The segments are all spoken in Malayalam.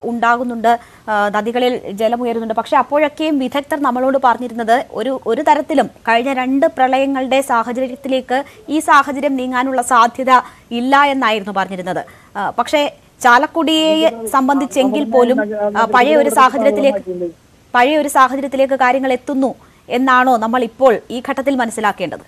ഉണ്ടാകുന്നുണ്ട് ആ, നദികളിൽ ജലം ഉയരുന്നുണ്ട് പക്ഷെ അപ്പോഴൊക്കെയും വിദഗ്ധർ നമ്മളോട് പറഞ്ഞിരുന്നത് ഒരു ഒരു തരത്തിലും കഴിഞ്ഞ രണ്ട് പ്രളയങ്ങളുടെ സാഹചര്യത്തിലേക്ക് ഈ സാഹചര്യം നീങ്ങാനുള്ള സാധ്യത ഇല്ല എന്നായിരുന്നു പറഞ്ഞിരുന്നത് ആ, പക്ഷേ ചാലക്കുടിയെ സംബന്ധിച്ചെങ്കിൽ പോലും ആ, പഴയ ഒരു സാഹചര്യത്തിലേക്ക് പഴയ ഒരു സാഹചര്യത്തിലേക്ക് കാര്യങ്ങൾ എത്തുന്നു എന്നാണോ നമ്മൾ ഇപ്പോൾ ഈ ഘട്ടത്തിൽ മനസ്സിലാക്കേണ്ടത്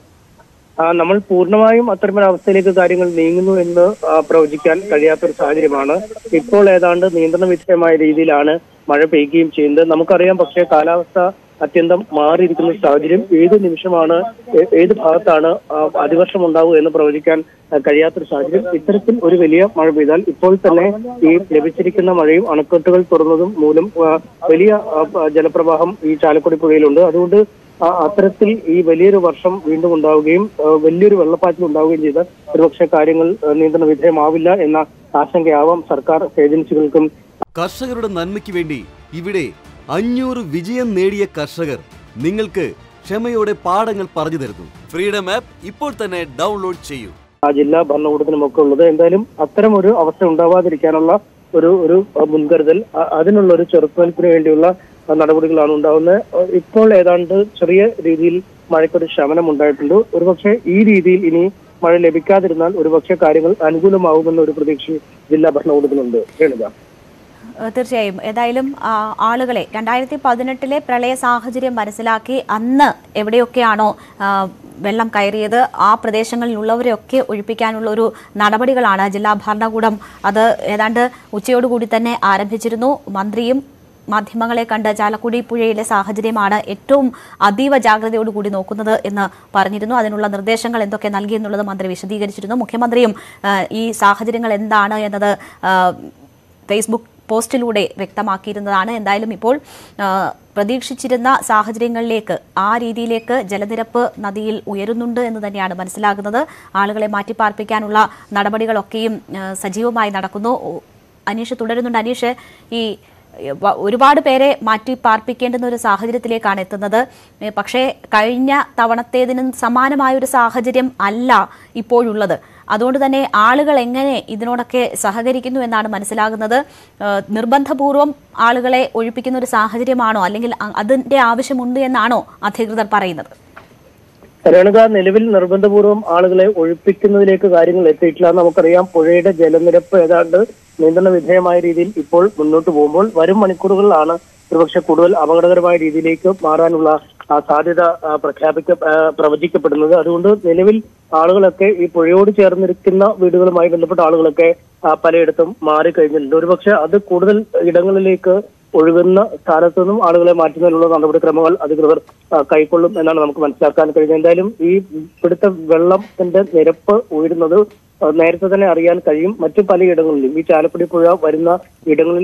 ആ, നമ്മൾ പൂർണ്ണമായും അത്തരമൊരു അവസ്ഥയിലേക്ക് കാര്യങ്ങൾ നീങ്ങുന്നു എന്ന് ആ, പ്രവചിക്കാൻ കഴിയാത്തൊരു സാഹചര്യമാണ് ഇപ്പോൾ ഏതാണ്ട് നിയന്ത്രണ വിധേയമായ രീതിയിലാണ് മഴ പെയ്യുകയും ചെയ്യുന്നത് നമുക്കറിയാം പക്ഷേ കാലാവസ്ഥ അത്യന്തം മാറിയിരിക്കുന്ന ഒരു സാഹചര്യം ഏത് നിമിഷമാണ് ഏ- ഏത് ഭാഗത്താണ് ആ, അതിവർഷം ഉണ്ടാവുക എന്ന് പ്രവചിക്കാൻ ആ, കഴിയാത്തൊരു സാഹചര്യം ഇത്തരത്തിൽ ഒരു വലിയ മഴ പെയ്താൽ ഇപ്പോൾ തന്നെ ഈ ലഭിച്ചിരിക്കുന്ന മഴയും അണക്കെട്ടുകൾ തുറന്നതും മൂലം ആ, വലിയ ആ, പ- ജലപ്രവാഹം ഈ ചാലക്കുടി പുഴയിലുണ്ട് അതുകൊണ്ട് ആ, അത്തരത്തിൽ ഈ വലിയൊരു വർഷം വീണ്ടും ഉണ്ടാവുകയും ആ, വലിയൊരു വെള്ളപ്പാച്ചിൽ ഉണ്ടാവുകയും ചെയ്ത ഒരുപക്ഷെ കാര്യങ്ങൾ ആ, നിയന്ത്രണ വിധേയമാവില്ല എന്ന ആശങ്കയാവാം സർക്കാർ ഏജൻസികൾക്കും കർഷകരുടെ നന്മയ്ക്ക് വേണ്ടി ഇവിടെ അഞ്ഞൂറ് വിജയം നേടിയ കർഷകർ നിങ്ങൾക്ക് ക്ഷമയോടെ പാഠങ്ങൾ പറഞ്ഞു തരുന്നു ഫ്രീഡം ആപ്പ് ഇപ്പോൾ തന്നെ ഡൗൺലോഡ് ചെയ്യൂ ആ ജില്ലാ ഭരണകൂടത്തിനും ഒക്കെ ഉള്ളത് എന്തായാലും അത്തരം ഒരു അവസ്ഥ ഉണ്ടാവാതിരിക്കാനുള്ള ഒരു ഒരു ആ, മുൻകരുതൽ ആ, അതിനുള്ള ഒരു ചെറുത്തുനിൽപ്പിന് വേണ്ടിയുള്ള ആ, നടപടികളാണ് ഉണ്ടാവുന്നത് ആ, ഇപ്പോൾ ഏതാണ്ട് ചെറിയ രീതിയിൽ മഴയ്ക്കൊരു ശമനം ഉണ്ടായിട്ടുണ്ട് ഒരുപക്ഷെ ഈ രീതിയിൽ ഇനി മഴ ലഭിക്കാതിരുന്നാൽ ഒരുപക്ഷെ കാര്യങ്ങൾ അനുകൂലമാവുമെന്ന ഒരു പ്രതീക്ഷ ജില്ലാ ഭരണകൂടത്തിനുണ്ട് രേണുക ഏഹ് തീർച്ചയായും ഏതായാലും ആ, ആളുകളെ രണ്ടായിരത്തി പതിനെട്ടിലെ പ്രളയ സാഹചര്യം മനസ്സിലാക്കി അന്ന് എവിടെയൊക്കെയാണോ ആ, വെള്ളം കയറിയത് ആ പ്രദേശങ്ങളിലുള്ളവരെയൊക്കെ ഒഴിപ്പിക്കാനുള്ള ഒരു നടപടികളാണ് ജില്ലാ ഭരണകൂടം അത് ഏതാണ്ട് ഉച്ചയോടുകൂടി തന്നെ ആരംഭിച്ചിരുന്നു മന്ത്രിയും മാധ്യമങ്ങളെ കണ്ട് ചാലക്കുടി പുഴയിലെ സാഹചര്യമാണ് ഏറ്റവും അതീവ ജാഗ്രതയോടുകൂടി നോക്കുന്നത് എന്ന് പറഞ്ഞിരുന്നു അതിനുള്ള നിർദ്ദേശങ്ങൾ എന്തൊക്കെ നൽകി എന്നുള്ളത് മന്ത്രി വിശദീകരിച്ചിരുന്നു മുഖ്യമന്ത്രിയും ആ, ഈ സാഹചര്യങ്ങൾ എന്താണ് എന്നത് ആ, ഫേസ്ബുക്ക് പോസ്റ്റിലൂടെ വ്യക്തമാക്കിയിരുന്നതാണ് എന്തായാലും ഇപ്പോൾ ആ, പ്രതീക്ഷിച്ചിരുന്ന സാഹചര്യങ്ങളിലേക്ക് ആ രീതിയിലേക്ക് ജലനിരപ്പ് നദിയിൽ ഉയരുന്നുണ്ട് എന്ന് തന്നെയാണ് മനസ്സിലാകുന്നത് ആളുകളെ മാറ്റിപ്പാർപ്പിക്കാനുള്ള നടപടികളൊക്കെയും ആ, സജീവമായി നടക്കുന്നു ഓ, അനീഷ് തുടരുന്നുണ്ട് അനീഷ് ഈ വ- ഒരുപാട് പേരെ മാറ്റി പാർപ്പിക്കേണ്ടുന്ന ഒരു സാഹചര്യത്തിലേക്കാണ് എത്തുന്നത് ഏ, പക്ഷേ കഴിഞ്ഞ തവണത്തേതിനും സമാനമായ ഒരു സാഹചര്യം അല്ല ഇപ്പോഴുള്ളത് അതുകൊണ്ട് തന്നെ ആളുകൾ എങ്ങനെ ഇതിനോടൊക്കെ സഹകരിക്കുന്നു എന്നാണ് മനസ്സിലാകുന്നത് ഏ, നിർബന്ധപൂർവം ആളുകളെ ഒഴിപ്പിക്കുന്ന ഒരു സാഹചര്യമാണോ അല്ലെങ്കിൽ അ- അതിന്റെ ആവശ്യമുണ്ട് എന്നാണോ അധികൃതർ പറയുന്നത് രേണുക നിലവിൽ നിർബന്ധപൂർവ്വം ആളുകളെ ഒഴിപ്പിക്കുന്നതിലേക്ക് കാര്യങ്ങൾ എത്തിയിട്ടില്ല നമുക്കറിയാം പുഴയുടെ ജലനിരപ്പ് ഏതാണ്ട് നിയന്ത്രണ വിധേയമായ രീതിയിൽ ഇപ്പോൾ മുന്നോട്ട് പോകുമ്പോൾ വരും മണിക്കൂറുകളിലാണ് ഒരുപക്ഷെ കൂടുതൽ അപകടകരമായ രീതിയിലേക്ക് മാറാനുള്ള ആ സാധ്യത ആ, പ്രഖ്യാപിക്ക ആ, പ്രവചിക്കപ്പെടുന്നത് അതുകൊണ്ട് നിലവിൽ ആളുകളൊക്കെ ഈ പുഴയോട് ചേർന്നിരിക്കുന്ന വീടുകളുമായി ബന്ധപ്പെട്ട ആളുകളൊക്കെ ആ, പലയിടത്തും മാറിക്കഴിഞ്ഞിട്ടുണ്ട് ഒരുപക്ഷെ അത് കൂടുതൽ ഇടങ്ങളിലേക്ക് ഒഴുകുന്ന സ്ഥാനത്തു നിന്നും ആളുകളെ മാറ്റുന്നതിനുള്ള നടപടിക്രമങ്ങൾ അധികൃതർ ആ, കൈക്കൊള്ളും എന്നാണ് നമുക്ക് മനസ്സിലാക്കാൻ കഴിയുന്നത് എന്തായാലും ഈ ഇവിടുത്തെ വെള്ളത്തിന്റെ നിരപ്പ് ഉയരുന്നത് ആ, നേരത്തെ തന്നെ അറിയാൻ കഴിയും മറ്റു പലയിടങ്ങളിലും ഈ ചാലക്കുടി പുഴ വരുന്ന ഇടങ്ങളിൽ